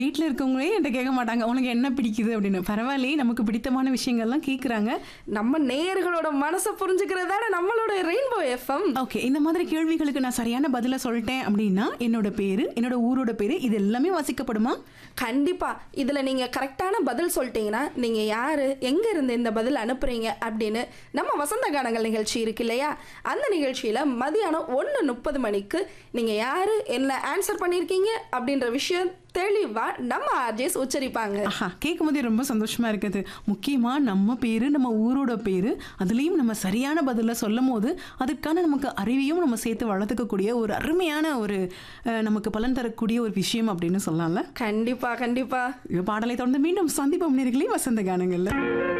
வீட்ல இருக்கவங்களே என்கிட்ட கேட்க மாட்டாங்க உனக்கு என்ன பிடிக்குது அப்படின்னு பரவாயில்லையே நமக்கு பிடித்தமான விஷயங்கள்லாம் கேட்குறாங்க நம்ம நேயர்களோட மனசை புரிஞ்சுக்கிறதான நம்மளோட ரெயின்போ எஃப்எம் ஓகே இந்த மாதிரி கேள்விகளுக்கு நான் சரியான பதிலை சொல்லிட்டேன் அப்படின்னா என்னோட பேரு என்னோட ஊரோட பேரு இது எல்லாமே வாசிக்கப்படுமா கண்டிப்பா இதுல நீங்க கரெக்டான பதில் சொல்லிட்டீங்கன்னா நீங்க யாரு எங்க இருந்து இந்த பதில் அனுப்புறீங்க அப்படின்னு நம்ம வசந்த கானங்கள் நிகழ்ச்சி இருக்கு இல்லையா அந்த நிகழ்ச்சியில மதியானம் ஒன்று முப்பது மணிக்கு நீங்க யாரு என்ன ஆன்சர் பண்ணியிருக்கீங்க அப்படின்ற விஷயம் தெளிவா நம்ம ஆர்ஜேஸ் உச்சரிப்பாங்க ஆஹா கேட்கும் போதே ரொம்ப சந்தோஷமா இருக்குது முக்கியமா நம்ம பேரு நம்ம ஊரோட பேரு அதுலேயும் நம்ம சரியான பதில சொல்லும் போது அதுக்கான நமக்கு அறிவையும் நம்ம சேர்த்து வளர்த்துக்கக்கூடிய ஒரு அருமையான ஒரு அஹ், நமக்கு பலன் தரக்கூடிய ஒரு விஷயம் அப்படின்னு சொல்லலாம்ல கண்டிப்பா கண்டிப்பா பாடலை தொடர்ந்து மீண்டும் சந்திப்போம் நேர்களே வசந்த கானங்கள்ல